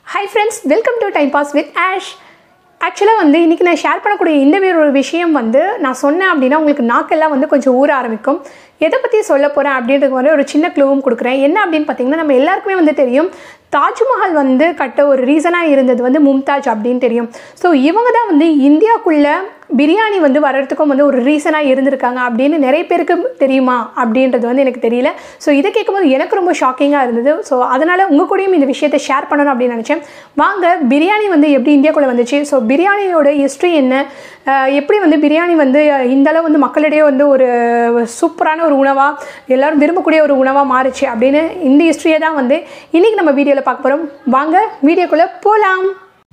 high friends welcome to time pass with Ash ஆக்சுவலாக வந்து இன்றைக்கி நான் ஷேர் பண்ணக்கூடிய இந்த வேறு ஒரு விஷயம் வந்து நான் சொன்னேன் அப்படின்னா உங்களுக்கு நாக்கெல்லாம் வந்து கொஞ்சம் ஊற ஆரம்பிக்கும் எதை பற்றி சொல்ல போகிறேன் அப்படின்றது வந்து ஒரு சின்ன க்ளூவும் கொடுக்குறேன் என்ன அப்படின்னு பார்த்தீங்கன்னா நம்ம எல்லாருக்குமே வந்து தெரியும் தாஜ்மஹால் வந்து கட்ட ஒரு ரீசனாக இருந்தது வந்து மும்தாஜ் அப்படின்னு தெரியும் ஸோ இவங்க தான் வந்து இந்தியாவுக்குள்ளே பிரியாணி வந்து வர்றதுக்கும் வந்து ஒரு ரீசனாக இருந்திருக்காங்க அப்படின்னு நிறைய பேருக்கு தெரியுமா அப்படின்றது வந்து எனக்கு தெரியல ஸோ இதை கேட்கும்போது எனக்கு ரொம்ப ஷாக்கிங்காக இருந்தது ஸோ அதனால் உங்கள் கூடயும் இந்த விஷயத்தை ஷேர் பண்ணணும் அப்படின்னு நினச்சேன் வாங்க பிரியாணி வந்து எப்படி இந்தியாக்குள்ளே வந்துச்சு ஸோ பிரியாணியோட ஹிஸ்ட்ரி என்ன அஹ் எப்படி வந்து பிரியாணி வந்து இந்த அளவு வந்து மக்களிடையே வந்து ஒரு சூப்பரான ஒரு உணவாக எல்லாரும் விரும்பக்கூடிய ஒரு உணவாக மாறுச்சு அப்படின்னு இந்த ஹிஸ்ட்ரியை தான் வந்து இன்றைக்கி நம்ம வீடியோவில் பார்க்க போகிறோம் வாங்க வீடியோக்குள்ளே போகலாம்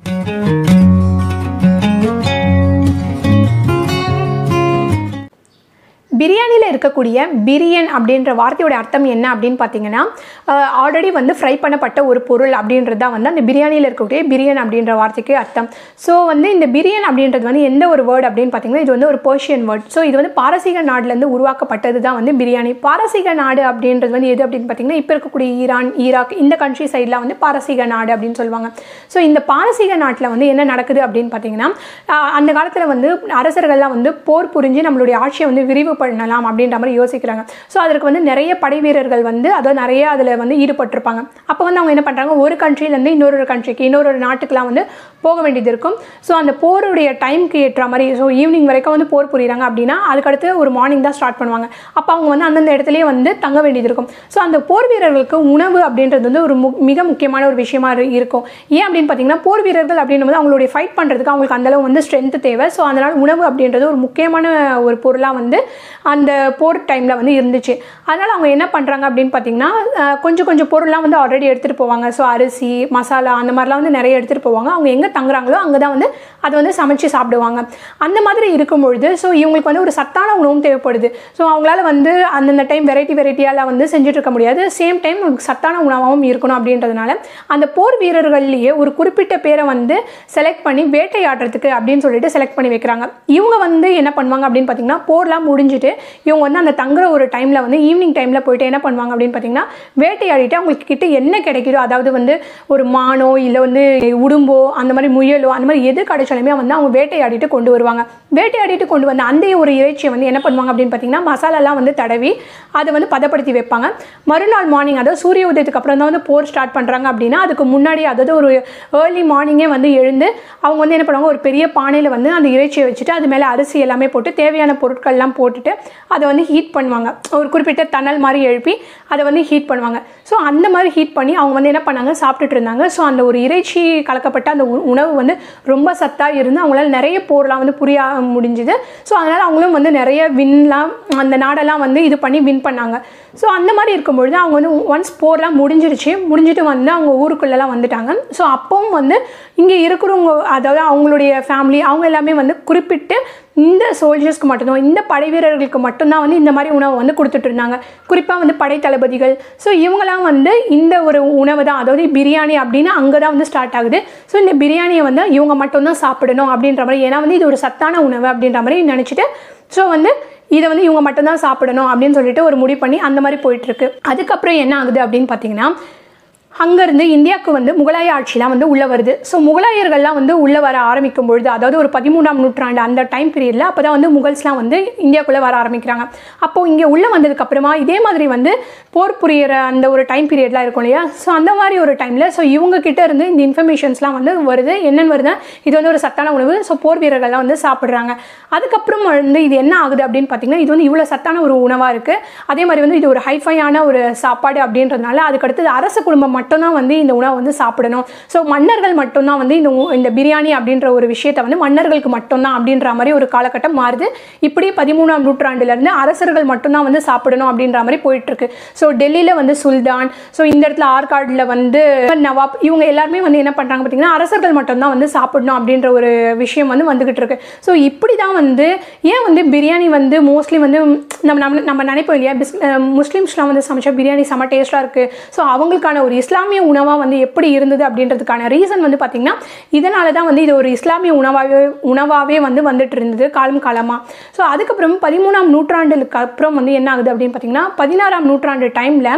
பிரியாணியில் இருக்கக்கூடிய பிரியன் அப்படின்ற வார்த்தையோட அர்த்தம் என்ன அப்படின்னு பார்த்தீங்கன்னா ஆல்ரெடி வந்து ஃப்ரை பண்ணப்பட்ட ஒரு பொருள் அப்படின்றது தான் வந்து அந்த பிரியாணியில் இருக்கக்கூடிய பிரியன் அப்படின்ற வார்த்தைக்கு அர்த்தம் ஸோ வந்து இந்த பிரியன் அப்படின்றது வந்து எந்த ஒரு வேர்டு அப்படின்னு பார்த்தீங்கன்னா இது வந்து ஒரு பர்ஷியன் வேர்ட் ஸோ இது வந்து பாரசீக நாட்டிலேருந்து உருவாக்கப்பட்டது தான் வந்து பிரியாணி பாரசீக நாடு அப்படின்றது வந்து எது அப்படின்னு பார்த்தீங்கன்னா இப்போ இருக்கக்கூடிய ஈரான் ஈராக் இந்த கண்ட்ரி சைடில் வந்து பாரசீக நாடு அப்படின்னு சொல்லுவாங்க ஸோ இந்த பாரசீக நாட்டில் வந்து என்ன நடக்குது அப்படின்னு பார்த்தீங்கன்னா ஆஹ் அந்த காலத்தில் வந்து அரசர்கள்லாம் வந்து போர் புரிஞ்சு நம்மளுடைய ஆட்சியை வந்து விரிவு பண்ணலாம் அப்படின்ற மாதிரி யோசிக்கிறாங்க ஸோ அதற்கு வந்து நிறைய படை வீரர்கள் வந்து அதாவது நிறைய அதில் வந்து ஈடுபட்டிருப்பாங்க அப்போ வந்து அவங்க என்ன பண்ணுறாங்க ஒரு கண்ட்ரிலேருந்து இன்னொரு கண்ட்ரிக்கு இன்னொரு நாட்டுக்குலாம் வந்து போக வேண்டியது இருக்கும் ஸோ அந்த போருடைய டைம்க்கு ஏற்ற மாதிரி ஸோ ஈவினிங் வரைக்கும் வந்து போர் புரியுறாங்க அப்படின்னா அதுக்கடுத்து ஒரு மார்னிங் தான் ஸ்டார்ட் பண்ணுவாங்க அப்போ அவங்க வந்து அந்தந்த இடத்துலயே வந்து தங்க வேண்டியது இருக்கும் ஸோ அந்த போர் வீரர்களுக்கு உணவு அப்படின்றது வந்து ஒரு மு- மிக முக்கியமான ஒரு விஷயமா இரு- இருக்கும் ஏன் அப்படின்னு பார்த்தீங்கன்னா போர் வீரர்கள் அப்படின்னும் போது அவங்களுடைய ஃபைட் பண்ணுறதுக்கு அவங்களுக்கு அந்தளவு வந்து ஸ்ட்ரென்த் தேவை ஸோ அதனால் உணவு அப்படின்றது ஒரு முக்கியமான ஒரு பொருளாக வந்து அந்த போர் டைமில் வந்து இருந்துச்சு அதனால் அவங்க என்ன பண்ணுறாங்க அப்படின்னு பார்த்தீங்கன்னா அஹ், கொஞ்சம் கொஞ்சம் பொருள்லாம் வந்து ஆல்ரெடி எடுத்துகிட்டு போவாங்க ஸோ அரிசி மசாலா அந்த மாதிரிலாம் வந்து நிறைய எடுத்துகிட்டு போவாங்க அவங்க எங்கே தங்குறாங்களோ அங்கே தான் வந்து அதை வந்து சமைச்சு சாப்பிடுவாங்க அந்த மாதிரி இருக்கும்பொழுது ஸோ இவங்களுக்கு வந்து ஒரு சத்தான உணவும் தேவைப்படுது ஸோ அவங்களால வந்து அந்தந்த டைம் வெரைட்டி வெரைட்டியாலாம் வந்து செஞ்சுட்டு இருக்க முடியாது சேம் டைம் உங்களுக்கு சத்தான உணவாகவும் இருக்கணும் அப்படின்றதுனால அந்த போர் வீரர்கள்லேயே ஒரு குறிப்பிட்ட பேரை வந்து செலக்ட் பண்ணி வேட்டையாடுறதுக்கு அப்படின்னு சொல்லிட்டு செலக்ட் பண்ணி வைக்கிறாங்க இவங்க வந்து என்ன பண்ணுவாங்க அப்படின்னு பார்த்தீங்கன்னா போர்லாம் முடிஞ்சுட்டு இவங்க வந்து அந்த தங்குற ஒரு டைமில் வந்து ஈவினிங் டைமில் போயிட்டு என்ன பண்ணுவாங்க அப்படின்னு பார்த்தீங்கன்னா வேட்டையாடிட்டு அவங்களுக்கு கிட்ட என்ன கிடைக்குதோ அதாவது வந்து ஒரு மானோ இல்லை வந்து உடும்போ அந்த மாதிரி முயலோ அந்த மாதிரி எது கிடைச்சாலுமே வந்து அவங்க வேட்டையாடிட்டு கொண்டு வருவாங்க வேட்டையாடிட்டு கொண்டு வந்த அந்த ஒரு இறைச்சியை வந்து என்ன பண்ணுவாங்க அப்படின்னு பார்த்தீங்கன்னா மசாலாலாம் வந்து தடவி அதை வந்து பதப்படுத்தி வைப்பாங்க மறுநாள் மார்னிங் அதாவது சூரிய உதயத்துக்கு அப்புறம் தான் வந்து போர் ஸ்டார்ட் பண்ணுறாங்க அப்படின்னா அதுக்கு முன்னாடி அதாவது ஒரு ஏர்லி மார்னிங்கே வந்து எழுந்து அவங்க வந்து என்ன பண்ணுவாங்க ஒரு பெரிய பானையில் வந்து அந்த இறைச்சியை வச்சுட்டு அது மேலே அரிசி எல்லாமே போட்டு தேவையான பொருட்கள்லாம் போட்டுட்டு அதை வந்து ஹீட் பண்ணுவாங்க ஒரு குறிப்பிட்ட தணல் மாதிரி எழுப்பி அதை வந்து ஹீட் பண்ணுவாங்க ஸோ அந்த மாதிரி ஹீட் பண்ணி அவங்க வந்து என்ன பண்ணாங்க சாப்பிட்டுட்டு இருந்தாங்க ஸோ அந்த ஒரு இறைச்சி கலக்கப்பட்ட அந்த உ- உணவு வந்து ரொம்ப சத்தாக இருந்து அவங்களால நிறைய போர்லாம் வந்து புரிய முடிஞ்சுது ஸோ அதனால் அவங்களும் வந்து நிறைய வின்லாம் அந்த நாடெல்லாம் வந்து இது பண்ணி வின் பண்ணாங்க ஸோ அந்த மாதிரி இருக்கும்பொழுது அவங்க வந்து ஒன்ஸ் போர்லாம் முடிஞ்சிருச்சு முடிஞ்சிட்டு வந்து அவங்க ஊருக்குள்ளெல்லாம் வந்துட்டாங்க ஸோ அப்பவும் வந்து இங்கே இருக்கிறவங்க அதாவது அவங்களுடைய ஃபேமிலி அவங்க எல்லாமே வந்து குறிப்பிட்டு இந்த சோல்ஜர்ஸ்க்கு மட்டும்தான் இந்த படை வீரர்களுக்கு மட்டும்தான் வந்து இந்த மாதிரி உணவை வந்து கொடுத்துட்டு இருந்தாங்க குறிப்பாக வந்து படை தளபதிகள் ஸோ இவங்கெல்லாம் வந்து இந்த ஒரு உணவு தான் அதாவது பிரியாணி அப்படின்னு அங்கே தான் வந்து ஸ்டார்ட் ஆகுது ஸோ இந்த பிரியாணியை வந்து இவங்க மட்டும்தான் சாப்பிடணும் அப்படின்ற மாதிரி ஏன்னா வந்து இது ஒரு சத்தான உணவு அப்படின்ற மாதிரி நினச்சிட்டு ஸோ வந்து இதை வந்து இவங்க மட்டும்தான் சாப்பிடணும் அப்படின்னு சொல்லிட்டு ஒரு முடிவு பண்ணி அந்த மாதிரி போயிட்டு இருக்கு அதுக்கப்புறம் என்ன ஆகுது அப்படின்னு பார்த்தீங்கன்னா அங்கேருந்து இந்தியாவுக்கு வந்து முகலாய ஆட்சிலாம் வந்து உள்ளே வருது ஸோ முகலாயர்கள்லாம் வந்து உள்ளே வர ஆரம்பிக்கும் பொழுது அதாவது ஒரு பதிமூணாம் நூற்றாண்டு அந்த டைம் பீரியடில் அப்போ தான் வந்து முகல்ஸ்லாம் வந்து இந்தியாவுக்குள்ளே வர ஆரம்பிக்கிறாங்க அப்போது இங்கே உள்ளே வந்ததுக்கப்புறமா இதே மாதிரி வந்து போர் புரியிற அந்த ஒரு டைம் பீரியட்லாம் இருக்கும் இல்லையா ஸோ அந்த மாதிரி ஒரு டைமில் ஸோ இவங்க கிட்ட இருந்து இந்த இன்ஃபர்மேஷன்ஸ்லாம் வந்து வருது என்னென்னு வருதுன்னா இது வந்து ஒரு சத்தான உணவு ஸோ போர் வீரர்கள்லாம் வந்து சாப்பிட்றாங்க அதுக்கப்புறம் வந்து இது என்ன ஆகுது அப்படின்னு பார்த்தீங்கன்னா இது வந்து இவ்வளோ சத்தான ஒரு உணவாக இருக்குது அதே மாதிரி வந்து இது ஒரு ஹைஃபையான ஒரு சாப்பாடு அப்படின்றதுனால அதுக்கடுத்து அரச குடும்பம் மட்டும்தான் வந்து இந்த உணவை வந்து சாப்பிடணும் ஸோ மன்னர்கள் மட்டும்தான் வந்து இந்த உ- இந்த பிரியாணி அப்படின்ற ஒரு விஷயத்தை வந்து மன்னர்களுக்கு மட்டும்தான் அப்படின்ற மாதிரி ஒரு காலகட்டம் மாறுது இப்படி பதிமூணாம் நூற்றாண்டுலேருந்து அரசர்கள் மட்டும்தான் வந்து சாப்பிடணும் அப்படின்ற மாதிரி போயிட்டு இருக்கு ஸோ டெல்லியில் வந்து சுல்தான் ஸோ இந்த இடத்துல ஆற்காடில் வந்து நவாப் இவங்க எல்லாருமே வந்து என்ன பண்ணுறாங்க பார்த்தீங்கன்னா அரசர்கள் மட்டும்தான் வந்து சாப்பிடணும் அப்படின்ற ஒரு விஷயம் வந்து வந்துகிட்டு இருக்கு ஸோ இப்படி தான் வந்து ஏன் வந்து பிரியாணி வந்து மோஸ்ட்லி வந்து நம்ம நம்ம நம்ம நினைப்போம் இல்லையா பிஸ் முஸ்லீம்ஸ்லாம் வந்து சமைச்சா பிரியாணி செம்ம டேஸ்ட்டாக இருக்குது ஸோ அவங்களுக்கான ஒரு இஸ்லாமிய உணவாக வந்து எப்படி இருந்தது அப்படின்றதுக்கான ரீசன் வந்து பார்த்திங்கன்னா இதனால தான் வந்து இது ஒரு இஸ்லாமிய உணவாகவே உணவாகவே வந்து வந்துட்டு இருந்தது காலம் காலமாக ஸோ அதுக்கப்புறம் பதிமூணாம் நூற்றாண்டுக்கு அப்புறம் வந்து என்ன ஆகுது அப்படின்னு பார்த்தீங்கன்னா பதினாறாம் நூற்றாண்டு டைமில்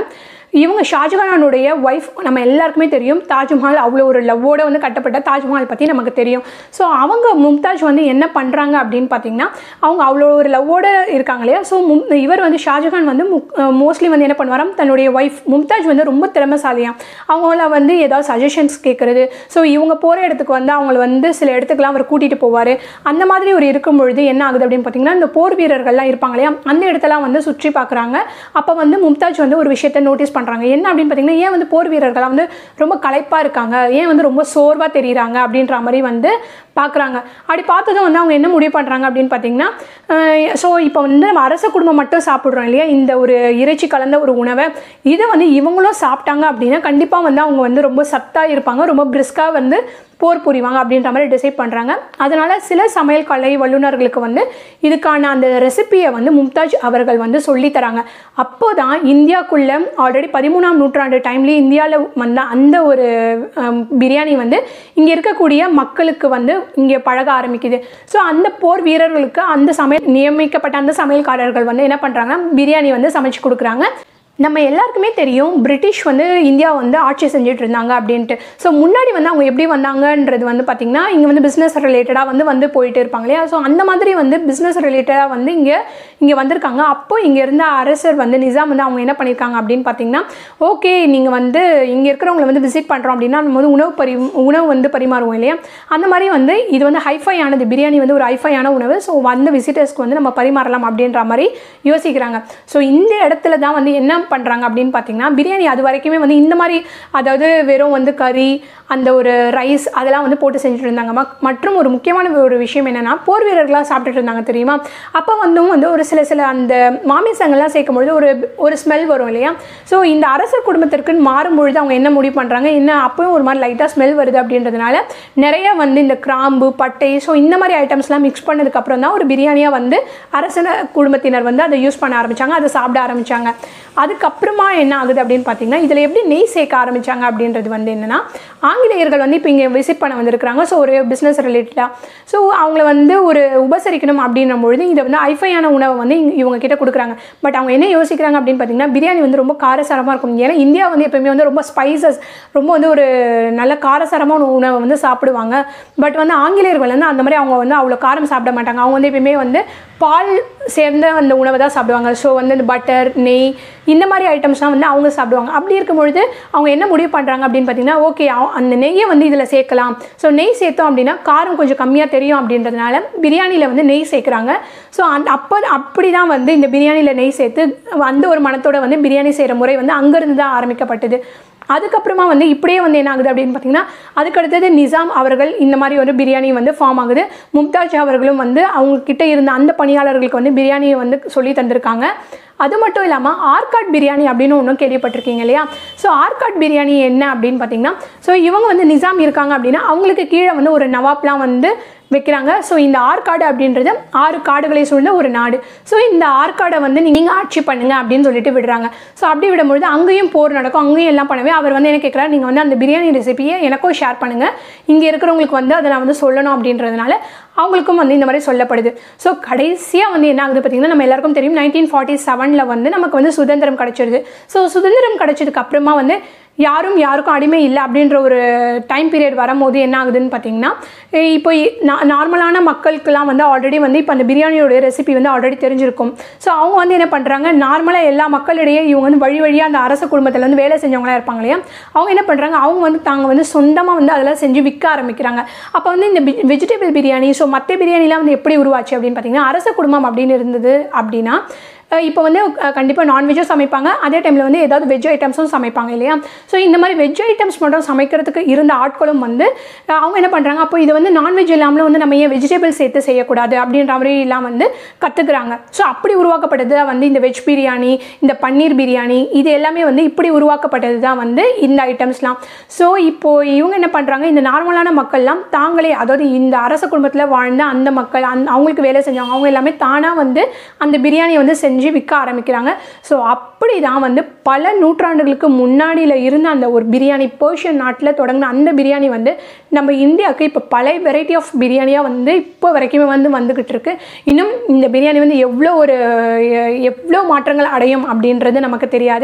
இவங்க ஷாஜகானுடைய ஒய்ஃப் நம்ம எல்லாருக்குமே தெரியும் தாஜ்மஹால் அவ்வளோ ஒரு லவ்வோட வந்து கட்டப்பட்ட தாஜ்மஹால் பற்றி நமக்கு தெரியும் ஸோ அவங்க மும்தாஜ் வந்து என்ன பண்ணுறாங்க அப்படின்னு பார்த்தீங்கன்னா அவங்க அவ்வளோ ஒரு லவ்வோட இருக்காங்க இல்லையா ஸோ மும் இவர் வந்து ஷாஜகான் வந்து மோஸ்ட்லி வந்து என்ன பண்ணுவாராம் தன்னுடைய ஒய்ஃப் மும்தாஜ் வந்து ரொம்ப திறமைசாலியாம் அவங்கள வந்து ஏதாவது சஜஷன்ஸ் கேட்குறது ஸோ இவங்க போகிற இடத்துக்கு வந்து அவங்கள வந்து சில இடத்துக்குலாம் அவர் கூட்டிகிட்டு போவார் அந்த மாதிரி ஒரு இருக்கும் பொழுது என்ன ஆகுது அப்படின்னு பார்த்தீங்கன்னா இந்த போர் வீரர்கள்லாம் இருப்பாங்க இல்லையா அந்த இடத்தெல்லாம் வந்து சுற்றி பார்க்குறாங்க அப்போ வந்து மும்தாஜ் வந்து ஒரு விஷயத்தை நோட்டீஸ் பண்ணுறாங்க என்ன அப்படின்னு பார்த்தீங்கன்னா ஏன் வந்து போர் வீரர்கள்லாம் வந்து ரொம்ப களைப்பாக இருக்காங்க ஏன் வந்து ரொம்ப சோர்வாக தெரியுறாங்க அப்படின்ற மாதிரி வந்து பார்க்குறாங்க அப்படி பார்த்ததும் வந்து அவங்க என்ன முடிவு பண்ணுறாங்க அப்படின்னு பார்த்தீங்கன்னா ஸோ இப்போ வந்து நம்ம அரச குடும்பம் மட்டும் சாப்பிட்றோம் இல்லையா இந்த ஒரு இறைச்சி கலந்த ஒரு உணவை இதை வந்து இவங்களும் சாப்பிட்டாங்க அப்படின்னா கண்டிப்பாக வந்து அவங்க வந்து ரொம்ப சத்தாக இருப்பாங்க ரொம்ப பிரிஸ்காக வந்து போர் புரிவாங்க அப்படின்ற மாதிரி டிசைட் பண்ணுறாங்க அதனால் சில சமையல் கலை வல்லுநர்களுக்கு வந்து இதுக்கான அந்த ரெசிப்பியை வந்து மும்தாஜ் அவர்கள் வந்து சொல்லி தராங்க அப்போ தான் இந்தியாக்குள்ளே ஆல்ரெடி பதிமூணாம் நூற்றாண்டு டைம்லேயே இந்தியாவில் வந்த அந்த ஒரு பிரியாணி வந்து இங்கே இருக்கக்கூடிய மக்களுக்கு வந்து இங்கே பழக ஆரம்பிக்குது ஸோ அந்த போர் வீரர்களுக்கு அந்த சமையல் நியமிக்கப்பட்ட அந்த சமையல்காரர்கள் வந்து என்ன பண்ணுறாங்கன்னா பிரியாணி வந்து சமைச்சு கொடுக்குறாங்க நம்ம எல்லாருக்குமே தெரியும் பிரிட்டிஷ் வந்து இந்தியா வந்து ஆட்சி செஞ்சுட்டு இருந்தாங்க அப்படின்ட்டு ஸோ முன்னாடி வந்து அவங்க எப்படி வந்தாங்கன்றது வந்து பார்த்திங்கன்னா இங்கே வந்து பிஸ்னஸ் ரிலேட்டடாக வந்து வந்து போயிட்டு இருப்பாங்க இல்லையா ஸோ அந்த மாதிரி வந்து பிஸ்னஸ் ரிலேட்டடாக வந்து இங்கே இங்கே வந்திருக்காங்க அப்போ இங்கே இருந்த அரசர் வந்து நிசாம் வந்து அவங்க என்ன பண்ணியிருக்காங்க அப்படின்னு பார்த்தீங்கன்னா ஓகே நீங்கள் வந்து இங்கே இருக்கிறவங்களை வந்து விசிட் பண்ணுறோம் அப்படின்னா நம்ம வந்து உணவு பரி உணவு வந்து பரிமாறுவோம் இல்லையா அந்த மாதிரி வந்து இது வந்து ஹைஃபையானது பிரியாணி வந்து ஒரு ஹைஃபையான உணவு ஸோ வந்த விசிட்டர்ஸ்க்கு வந்து நம்ம பரிமாறலாம் அப்படின்ற மாதிரி யோசிக்கிறாங்க ஸோ இந்த இடத்துல தான் வந்து என்ன பண்ணுறாங்க அப்படின்னு பார்த்தீங்கன்னா பிரியாணி அது வரைக்குமே வந்து இந்த மாதிரி அதாவது வெறும் வந்து கறி அந்த ஒரு ரைஸ் அதெல்லாம் வந்து போட்டு செஞ்சுட்டு இருந்தாங்க மக் மற்றும் ஒரு முக்கியமான ஒரு விஷயம் என்னென்னா போர் வீரர்களாக சாப்பிட்டுட்டு இருந்தாங்க தெரியுமா அப்போ வந்து வந்து ஒரு சில சில அந்த மாமிசங்கள்லாம் சேர்க்கும் பொழுது ஒரு ஒரு ஸ்மெல் வரும் இல்லையா ஸோ இந்த அரசர் குடும்பத்திற்குன்னு மாறும் பொழுது அவங்க என்ன முடிவு பண்ணுறாங்க என்ன அப்பவும் ஒரு மாதிரி லைட்டாக ஸ்மெல் வருது அப்படின்றதுனால நிறைய வந்து இந்த கிராம்பு பட்டை ஸோ இந்த மாதிரி ஐட்டம்ஸ்லாம் மிக்ஸ் பண்ணதுக்கப்புறம் தான் ஒரு பிரியாணியாக வந்து அரசன குடும்பத்தினர் வந்து அதை யூஸ் பண்ண ஆரம்பித்தாங்க அதை சாப்பிட ஆரம்பித்தாங்க அதுக்கப்புறமா என்ன ஆகுது அப்படின்னு பார்த்தீங்கன்னா இதில் எப்படி நெய் சேர்க்க ஆரம்பித்தாங்க அப்படின்றது வந்து என்னென்னா ஆங்கிலேயர்கள் வந்து இப்போ இங்கே விசிட் பண்ண வந்திருக்கிறாங்க ஸோ ஒரு பிஸ்னஸ் ரிலேட்டடாக ஸோ அவங்கள வந்து ஒரு உபசரிக்கணும் அப்படின்ற பொழுது இதை வந்து ஐஃபையான உணவை வந்து இங்க- இவங்க கிட்ட கொடுக்குறாங்க பட் அவங்க என்ன யோசிக்கிறாங்க அப்படின்னு பார்த்தீங்கன்னா பிரியாணி வந்து ரொம்ப காரசாரமாக இருக்கும் ஏன்னா இந்தியா வந்து எப்பவுமே வந்து ரொம்ப ஸ்பைசஸ் ரொம்ப வந்து ஒரு நல்ல காரசாரமான உணவை வந்து சாப்பிடுவாங்க பட் வந்து ஆங்கிலேயர்கள் வந்து அந்த மாதிரி அவங்க வந்து அவ்வளோ காரம் சாப்பிட மாட்டாங்க அவங்க வந்து எப்பயுமே வந்து பால் சேர்ந்த அந்த உணவை தான் சாப்பிடுவாங்க ஸோ வந்து இந்த பட்டர் நெய் இந்த மாதிரி ஐட்டம்ஸ்லாம் வந்து அவங்க சாப்பிடுவாங்க அப்படி இருக்கும்பொழுது அவங்க என்ன முடிவு பண்ணுறாங்க அப்படின்னு பார்த்தீங்கன்னா ஓகே அந்த நெய்யை வந்து இதில் சேர்க்கலாம் ஸோ நெய் சேர்த்தோம் அப்படின்னா காரம் கொஞ்சம் கம்மியாக தெரியும் அப்படின்றதுனால பிரியாணியில் வந்து நெய் சேர்க்குறாங்க ஸோ அந்த அப்போ அப்படி தான் வந்து இந்த பிரியாணியில் நெய் சேர்த்து அந்த ஒரு மனத்தோட வந்து பிரியாணி செய்கிற முறை வந்து அங்கேருந்து தான் ஆரம்பிக்கப்பட்டது அதுக்கப்புறமா வந்து இப்படியே வந்து என்ன ஆகுது அப்படின்னு பார்த்தீங்கன்னா அதுக்கடுத்தது நிசாம் அவர்கள் இந்த மாதிரி ஒரு பிரியாணி வந்து ஃபார்ம் ஆகுது மும்தாஜ் அவர்களும் வந்து அவங்க கிட்ட இருந்த அந்த பணியாளர்களுக்கு வந்து பிரியாணியை வந்து சொல்லி தந்திருக்காங்க அது மட்டும் இல்லாமல் ஆர்காட் பிரியாணி அப்படின்னு ஒன்றும் கேள்விப்பட்டிருக்கீங்க இல்லையா ஸோ ஆர்காட் பிரியாணி என்ன அப்படின்னு பார்த்தீங்கன்னா ஸோ இவங்க வந்து நிசாம் இருக்காங்க அப்படின்னா அவங்களுக்கு கீழே வந்து ஒரு நவாப்லாம் வந்து வைக்கிறாங்க ஸோ இந்த ஆற்காடு அப்படின்றது ஆறு காடுகளை சூழ்ந்த ஒரு நாடு ஸோ இந்த ஆற்காடை வந்து நீங்கள் ஆட்சி பண்ணுங்க அப்படின்னு சொல்லிட்டு விடுறாங்க ஸோ அப்படி விடும்பொழுது அங்கேயும் போர் நடக்கும் அங்கேயும் எல்லாம் பண்ணவே அவர் வந்து என்ன கேட்குறாரு நீங்கள் வந்து அந்த பிரியாணி ரெசிபியை எனக்கும் ஷேர் பண்ணுங்கள் இங்கே இருக்கிறவங்களுக்கு வந்து அதை நான் வந்து சொல்லணும் அப்படின்றதுனால அவங்களுக்கும் வந்து இந்த மாதிரி சொல்லப்படுது ஸோ கடைசியாக வந்து என்ன ஆகுது பார்த்தீங்கன்னா நம்ம எல்லாருக்கும் தெரியும் நைன்டீன் ஃபார்ட்டி செவனில் வந்து நமக்கு வந்து சுதந்திரம் கிடைச்சிருது ஸோ சுதந்திரம் கிடைச்சதுக்கு அப்புறமா வந்து யாரும் யாருக்கும் அடிமை இல்லை அப்படின்ற ஒரு டைம் பீரியட் வரும்போது என்ன ஆகுதுன்னு பார்த்தீங்கன்னா அஹ் இப்போ நார்மலான மக்களுக்கெல்லாம் வந்து ஆல்ரெடி வந்து இப்போ அந்த பிரியாணியோட ரெசிபி வந்து ஆல்ரெடி தெரிஞ்சிருக்கும் ஸோ அவங்க வந்து என்ன பண்ணுறாங்க நார்மலாக எல்லா மக்களிடையே இவங்க வந்து வழி வழியாக அந்த அரச குடும்பத்தில் வந்து வேலை செஞ்சவங்களா இருப்பாங்க இல்லையா அவங்க என்ன பண்ணுறாங்க அவங்க வந்து தாங்க வந்து சொந்தமாக வந்து அதெல்லாம் செஞ்சு விற்க ஆரம்பிக்கிறாங்க அப்போ வந்து இந்த வெஜிடபிள் பிரியாணி ஸோ மற்ற பிரியாணிலாம் வந்து எப்படி உருவாச்சு அப்படின்னு பார்த்தீங்கன்னா அரச குடும்பம் அப்படின்னு இருந்தது அப்படின்னா அஹ் இப்போ வந்து கண்டிப்பாக நான்வெஜ்ஜும் சமைப்பாங்க அதே டைமில் வந்து ஏதாவது வெஜ் ஐட்டம்ஸும் சமைப்பாங்க இல்லையா ஸோ இந்த மாதிரி வெஜ் ஐட்டம்ஸ் மட்டும் சமைக்கிறதுக்கு இருந்த ஆட்களும் வந்து அஹ் அவங்க என்ன பண்ணுறாங்க அப்போ இது வந்து நான்வெஜ் இல்லாமலும் வந்து நம்ம ஏன் வெஜிடபிள் சேர்த்து செய்யக்கூடாது அப்படின்ற மாதிரிலாம் வந்து கற்றுக்குறாங்க ஸோ அப்படி உருவாக்கப்பட்டது தான் வந்து இந்த வெஜ் பிரியாணி இந்த பன்னீர் பிரியாணி இது எல்லாமே வந்து இப்படி உருவாக்கப்பட்டது தான் வந்து இந்த ஐட்டம்ஸ்லாம் ஸோ இப்போது இவங்க என்ன பண்ணுறாங்க இந்த நார்மலான மக்கள்லாம் தாங்களே அதாவது இந்த அரச குடும்பத்தில் வாழ்ந்த அந்த மக்கள் அந் அவங்களுக்கு வேலை செஞ்சவங்க அவங்க எல்லாமே தானாக வந்து அந்த பிரியாணியை வந்து செஞ்சு விற்க ஆரம்பிக்கிறாங்க ஸோ அப்படி தான் வந்து பல நூற்றாண்டுகளுக்கு முன்னாடியில் இருந்த அந்த ஒரு பிரியாணி பேர்ஷியன் நாட்டில் தொடங்கின அந்த பிரியாணி வந்து நம்ம இந்தியாவுக்கு இப்போ பல வெரைட்டி ஆஃப் பிரியாணியாக வந்து இப்போ வரைக்குமே வந்து வந்துக்கிட்டு இருக்கு இன்னும் இந்த பிரியாணி வந்து எவ்வளோ ஒரு எவ்வளோ மாற்றங்கள் அடையும் அப்படின்றது நமக்கு தெரியாது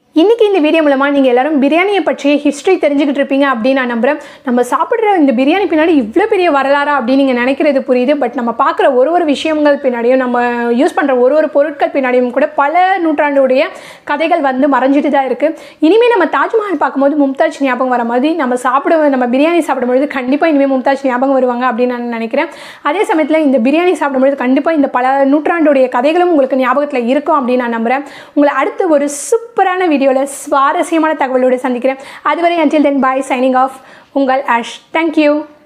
இன்றைக்கி இந்த வீடியோ மூலமாக நீங்கள் எல்லாரும் பிரியாணியை பற்றிய ஹிஸ்ட்ரி தெரிஞ்சுக்கிட்டு இருப்பீங்க அப்படின்னு நான் நம்புகிறேன் நம்ம சாப்பிட்ற இந்த பிரியாணி பின்னாடி இவ்வளோ பெரிய வரலாறா அப்படின்னு நீங்கள் நினைக்கிறது புரியுது பட் நம்ம பார்க்குற ஒரு ஒரு விஷயங்கள் பின்னாடியும் நம்ம யூஸ் பண்ணுற ஒரு ஒரு பொருட்கள் பின்னாடியும் கூட பல நூற்றாண்டுடைய கதைகள் வந்து மறைஞ்சிட்டு தான் இருக்குது இனிமேல் நம்ம தாஜ்மஹால் பார்க்கும்போது மும்தாஜ் ஞாபகம் வர மாதிரி நம்ம சாப்பிட நம்ம பிரியாணி சாப்பிடும்பொழுது கண்டிப்பாக இனிமேல் மும்தாஜ் ஞாபகம் வருவாங்க அப்படின்னு நான் நினைக்கிறேன் அதே சமயத்தில் இந்த பிரியாணி சாப்பிடும்பொழுது கண்டிப்பாக இந்த பல நூற்றாண்டுடைய கதைகளும் உங்களுக்கு ஞாபகத்தில் இருக்கும் அப்படின்னு நான் நம்புகிறேன் உங்களை அடுத்து ஒரு சூப்பரான வீடியோவில் சுவாரஸ்யமான தகவலோடு சந்திக்கிறேன் அதுவரை until then bye signing off உங்கள் ஆஷ் தேங்க்யூ